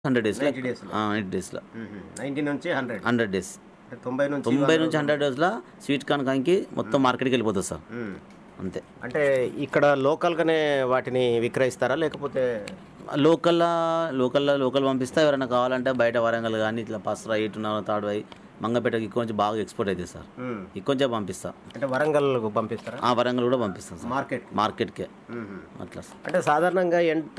Hundred డేస్లో ninety డేస్లో eight డేస్లో నైంటీ నుంచి హండ్రెడ్ హండ్రెడ్ డేస్ అంటే తొంభై నుంచి తొంభై నుంచి హండ్రెడ్ డేస్లో స్వీట్ కార్న్ కానికి మొత్తం మార్కెట్కి వెళ్ళిపోతుంది సార్ మ్మ్. అంతే అంటే ఇక్కడ లోకల్గానే వాటిని విక్రయిస్తారా లేకపోతే లోకల్లో లోకల్లో లోకల్ పంపిస్తే ఎవరైనా కావాలంటే బయట వరంగల్ కానీ ఇట్లా పసరా ఇటున్న తాడువై మంగపేటకి ఎక్కువ నుంచి బాగా ఎక్స్పోర్ట్ అవుతుంది సార్ మ్మ్. ఎక్కువ నుంచి పంపిస్తా అంటే వరంగల్కు పంపిస్తారా ఆ వరంగల్ కూడా పంపిస్తాం సార్ మార్కెట్ మార్కెట్కే మ్మ్. అట్లా సార్ అంటే సాధారణంగా ఎంత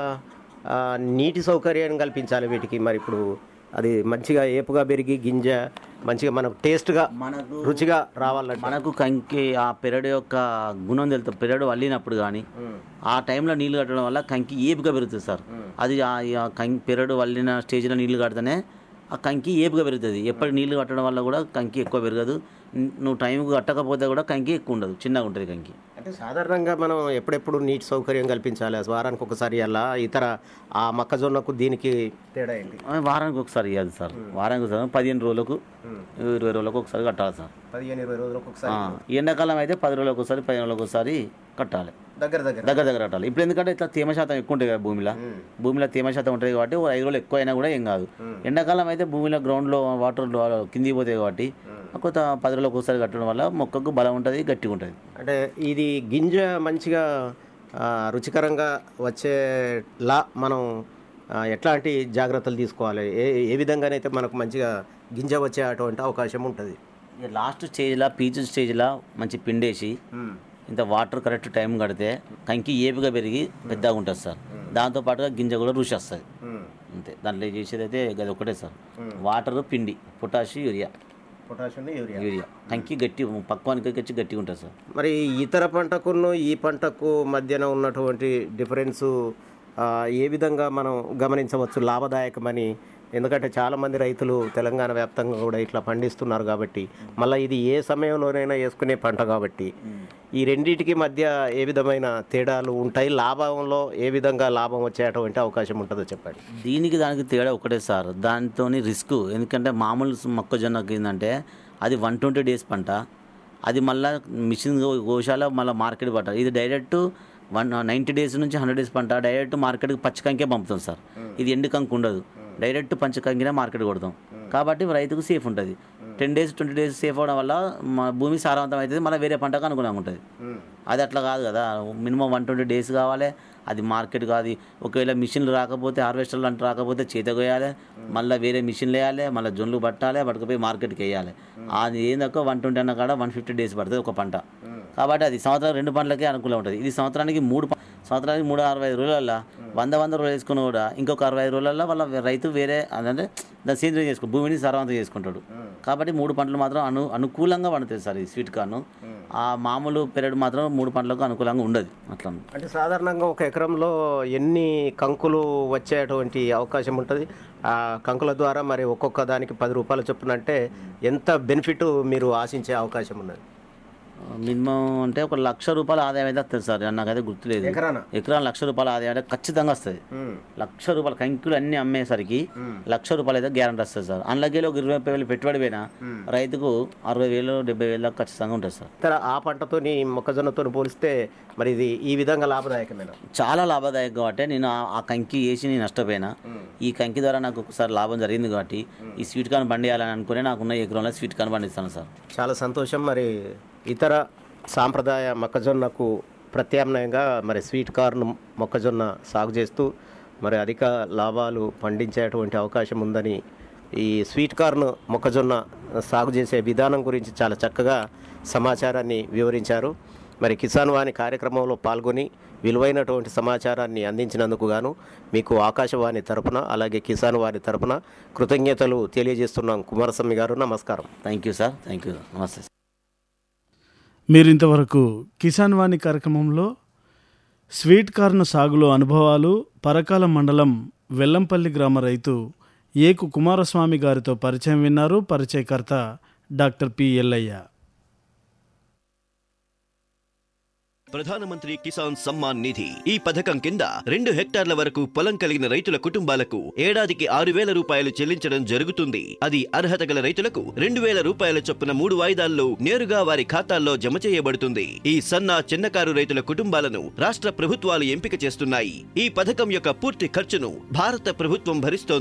ఆ, నీటి సౌకర్యాన్ని కల్పించాలి వీటికి మరి ఇప్పుడు అది మంచిగా ఏపుగా పెరిగి గింజ మంచిగా మనకు టేస్ట్గా మనకు రుచిగా రావాలంటే మనకు కంకి ఆ పెరడు యొక్క గుణం తెలుస్తుంది పెరడు వల్లినప్పుడు కానీ ఆ టైంలో నీళ్లు కట్టడం వల్ల కంకి ఏపుగా పెరుగుతుంది సార్ అది ఆ ఆ కంకి పెరడు వల్లిన స్టేజ్లో నీళ్లు కడితేనే ఆ కంకి ఏపుగా పెరుగుతుంది ఎప్పటికి నీళ్లు కట్టడం వల్ల కూడా కంకి ఎక్కువ పెరగదు న్- నువ్వు టైంకి కట్టకపోతే కూడా కంకి ఎక్కువ ఉండదు చిన్నగా ఉంటుంది కంకి అంటే సాధారణంగా మనం ఎప్పుడెప్పుడు నీటి సౌకర్యం కల్పించాలి వారానికి ఒకసారి అలా ఇతర ఆ మొక్కజొన్నకు దీనికి తేడా ఏంటి ఆ, వారానికి ఒకసారి ఇవ్వాలి సార్ వారానికి ఒకసారి పదిహేను రోజులకు ఇరవై రోజులకు ఒకసారి కట్టాలి సార్ పదిహేను ఇరవై రోజులకు ఒకసారి ఆ, ఎండాకాలం అయితే పది రోజులకు ఒకసారి పదిహేను రోజులకు ఒకసారి కట్టాలి దగ్గర దగ్గర దగ్గర దగ్గర కట్టాలి ఇప్పుడు ఎందుకంటే ఇట్లా తేమ శాతం ఎక్కువ ఉంటుంది కదా భూమిలో భూమిలో తేమ శాతం ఉంటుంది కాబట్టి ఓ ఐదు రోజులు ఎక్కువ అయినా కూడా ఏం కాదు ఎండాకాలం అయితే భూమిలో గ్రౌండ్లో వాటర్ కిందికి పోతాయి కాబట్టి కొంత పది రోజులకు ఒకసారి కట్టడం వల్ల మొక్కకు బలం ఉంటుంది గట్టిగా ఉంటుంది అంటే ఇది గింజ మంచిగా ఆ, రుచికరంగా వచ్చేలా మనం ఆ, ఎట్లాంటి జాగ్రత్తలు తీసుకోవాలి ఏ ఏ విధంగానైతే మనకు మంచిగా గింజ వచ్చే అటువంటి అవకాశం ఉంటుంది ఇక లాస్ట్ స్టేజ్లో పీచు స్టేజ్లో మంచి పిండేసి ఇంత వాటర్ కరెక్ట్ టైం కడితే కంకి ఏపుగా పెరిగి పెద్దగా ఉంటుంది సార్ దాంతోపాటుగా గింజ కూడా రుచి వస్తుంది అంతే దాంట్లో చేసేది అయితే అది ఒకటే సార్ వాటర్ పిండి potash urea potassium urea urea కంకి గట్టి పక్వానికి వచ్చి గట్టిగా ఉంటుంది సార్ మరి ఇతర పంటకును ఈ పంటకు మధ్యన ఉన్నటువంటి డిఫరెన్సు ఆ, ఏ విధంగా మనం గమనించవచ్చు లాభదాయకమని ఎందుకంటే చాలామంది రైతులు తెలంగాణ వ్యాప్తంగా కూడా ఇట్లా పండిస్తున్నారు కాబట్టి మళ్ళీ ఇది ఏ సమయంలోనైనా వేసుకునే పంట కాబట్టి ఈ రెండింటికి మధ్య ఏ విధమైన తేడాలు ఉంటాయి లాభంలో ఏ విధంగా లాభం వచ్చేటువంటి అవకాశం ఉంటుందో చెప్పండి దీనికి దానికి తేడా ఒకటే సార్ దాంతో రిస్క్ ఎందుకంటే మామూలు మొక్కజొన్నకి ఏంటంటే అది వన్ ట్వంటీ డేస్ పంట అది మళ్ళీ మిషన్ గోశాల మళ్ళీ మార్కెట్ పట్టాలి ఇది డైరెక్ట్ వన్ నైంటీ డేస్ నుంచి హండ్రెడ్ డేస్ పంట డైరెక్ట్ మార్కెట్కి పచ్చికంకే పంపుతాం సార్ ఇది ఎండు కంకి ఉండదు డైరెక్ట్ పంచకంకినే మార్కెట్ కొడతాం కాబట్టి రైతుకు సేఫ్ ఉంటుంది ten days twenty days safe అవడం వల్ల మా భూమి సారవంతం అవుతుంది మళ్ళీ వేరే పంటకు అనుగుణంగా ఉంటుంది అది అట్లా కాదు కదా మినిమం వన్ ట్వంటీ డేస్ కావాలి అది మార్కెట్ కాదు ఒకవేళ మిషన్లు రాకపోతే హార్వెస్టర్లు అంటే రాకపోతే చేత కొయ్యాలి మళ్ళీ వేరే మిషన్లు వేయాలి మళ్ళీ జొన్లు పట్టాలి పట్టుకుపోయి మార్కెట్కి వేయాలి అది ఏందక్క వన్ ట్వంటీ అన్న కాడ వన్ ఫిఫ్టీ డేస్ పడుతుంది ఒక పంట కాబట్టి అది సంవత్సరం రెండు పంటలకే అనుకూలం ఉంటుంది ఇది సంవత్సరానికి మూడు ప- సంవత్సరానికి మూడు అరవై ఐదు రోజులల్లో వంద వంద రోజులు వేసుకుని కూడా ఇంకొక అరవై ఐదు రోజులలో వాళ్ళ రైతు వేరే అంటే దాన్ని సేంద్రియం చేసుకో భూమిని సారవంతం చేసుకుంటాడు కాబట్టి మూడు పంటలు మాత్రం అను అనుకూలంగా పండుతాయి సార్ ఈ స్వీట్ కార్న్ ఆ మామూలు పెరడు మాత్రం మూడు పంటలకు అనుకూలంగా ఉండదు అట్లా అంటే సాధారణంగా ఒక ఎకరంలో ఎన్ని కంకులు వచ్చేటువంటి అవకాశం ఉంటుంది ఆ కంకుల ద్వారా మరి ఒక్కొక్క దానికి పది రూపాయలు చొప్పున అంటే ఎంత బెనిఫిట్ మీరు ఆశించే అవకాశం ఉన్నది మినిమం అంటే ఒక లక్ష రూపాయల ఆదాయం అయితే వస్తుంది సార్ నాకైతే గుర్తులేదు ఎకరానా ఎకరాన లక్ష రూపాయల ఆదాయం అంటే ఖచ్చితంగా వస్తుంది లక్ష రూపాయలు కంకులు అన్ని అమ్మేసరికి లక్ష రూపాయలు అయితే గ్యారంటీ వస్తుంది సార్ అందులోకి ఒక ఇరవై ముప్పై వేలు పెట్టుబడి పోయినా రైతుకు అరవై వేలు డెబ్బై వేలు దాకా ఖచ్చితంగా ఉంటుంది సార్ ఇతర ఆ పంటతోని మొక్కజొన్నతో పోలిస్తే మరి ఇది ఈ విధంగా లాభదాయకమైన చాలా లాభదాయకం కాబట్టి నేను ఆ- ఆ కంకి వేసి నేను నష్టపోయినా ఈ కంకి ద్వారా నాకు ఒకసారి లాభం జరిగింది కాబట్టి ఈ స్వీట్ కార్న్ పండియాలని అనుకుని నాకున్న ఎకరంలో స్వీట్ కార్న్ పండిస్తాను సార్ చాలా సంతోషం మరి ఇతర సాంప్రదాయ మొక్కజొన్నకు ప్రత్యామ్నాయంగా మరి స్వీట్ కార్న్ మొక్కజొన్న సాగు చేస్తూ మరి అధిక లాభాలు పండించేటువంటి అవకాశం ఉందని ఈ స్వీట్ కార్న్ మొక్కజొన్న సాగు చేసే విధానం గురించి చాలా చక్కగా సమాచారాన్ని వివరించారు మరి కిసాన్ వాణి కార్యక్రమంలో పాల్గొని విలువైనటువంటి సమాచారాన్ని అందించినందుకు గాను మీకు ఆకాశవాణి తరపున అలాగే కిసాన్ వాణి తరపున కృతజ్ఞతలు తెలియజేస్తున్నాం కుమారస్వామి గారు నమస్కారం thank you sir thank you నమస్తే సార్. మీరు ఇంతవరకు కిసాన్ వాణి కార్యక్రమంలో స్వీట్ కార్న్ సాగులో అనుభవాలు పరకాల మండలం వెల్లంపల్లి గ్రామ రైతు ఏకు కుమారస్వామి గారితో పరిచయం విన్నారు పరిచయకర్త డాక్టర్ పి ఎల్లయ్య ప్రధానమంత్రి కిసాన్ సమ్మాన్ నిధి ఈ పథకం కింద రెండు హెక్టార్ల వరకు పొలం కలిగిన రైతుల కుటుంబాలకు ఏడాదికి ఆరు వేల రూపాయలు చెల్లించడం జరుగుతుంది అది అర్హత గల రైతులకు రెండు వేల రూపాయల చొప్పున మూడు వాయిదాల్లో నేరుగా వారి ఖాతాల్లో జమ చేయబడుతుంది ఈ సన్న చిన్నకారు రైతుల కుటుంబాలను రాష్ట్ర ప్రభుత్వాలు ఎంపిక చేస్తున్నాయి ఈ పథకం యొక్క పూర్తి ఖర్చును భారత ప్రభుత్వం భరిస్తోంది